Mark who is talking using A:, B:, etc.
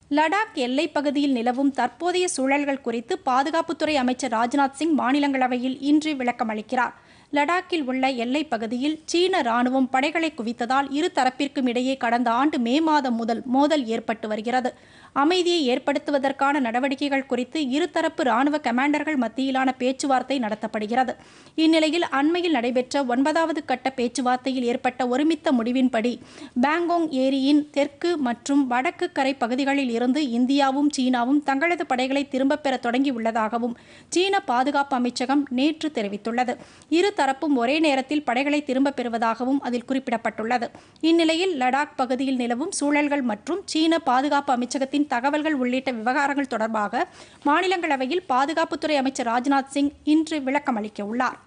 A: லடாக் எல்லைப் பகுதியில் நிலவும் தற்போதைய சூழல்கள் குறித்து பாதுகாப்புத்துறை அமைச்சர் ராஜ்நாத் சிங் மாநிலங்களவையில் இன்று விளக்கம் அளிக்கிறார் லடாக்கில் உள்ள எல்லைப் பகுதியில் சீன ராணுவம் படைகளை குவித்ததால் இரு தரப்பிற்கும் இடையே கடந்த ஆண்டு மே மாதம் முதல் மோதல் ஏற்பட்டு வருகிறது அமைதியை ஏற்படுத்துவதற்கான நடவடிக்கைகள் குறித்து இருதரப்பு ராணுவ கமாண்டர்கள் மத்தியிலான பேச்சுவார்த்தை நடத்தப்படுகிறது இந்நிலையில் அண்மையில் நடைபெற்ற ஒன்பதாவது கட்ட பேச்சுவார்த்தையில் ஏற்பட்ட ஒருமித்த முடிவின்படி பேங்கோங் ஏரியின் தெற்கு மற்றும் வடக்கு கரை பகுதிகளில் இருந்து இந்தியாவும் சீனாவும் தங்களது படைகளை திரும்பப் பெற தொடங்கியுள்ளதாகவும் சீன பாதுகாப்பு அமைச்சகம் நேற்று தெரிவித்துள்ளது இரு தரப்பும் ஒரே நேரத்தில் படைகளை திரும்பப் பெறுவதாகவும் அதில் குறிப்பிடப்பட்டுள்ளது இந்நிலையில் லடாக் பகுதியில் நிலவும் சூழல்கள் மற்றும் சீன பாதுகாப்பு அமைச்சகத்தின் தகவல்கள் உள்ளிட்ட விவகாரங்கள் தொடர்பாக மாநிலங்களவையில் பாதுகாப்புத்துறை அமைச்சர் ராஜ்நாத் சிங் இன்று விளக்கம் அளிக்க உள்ளார்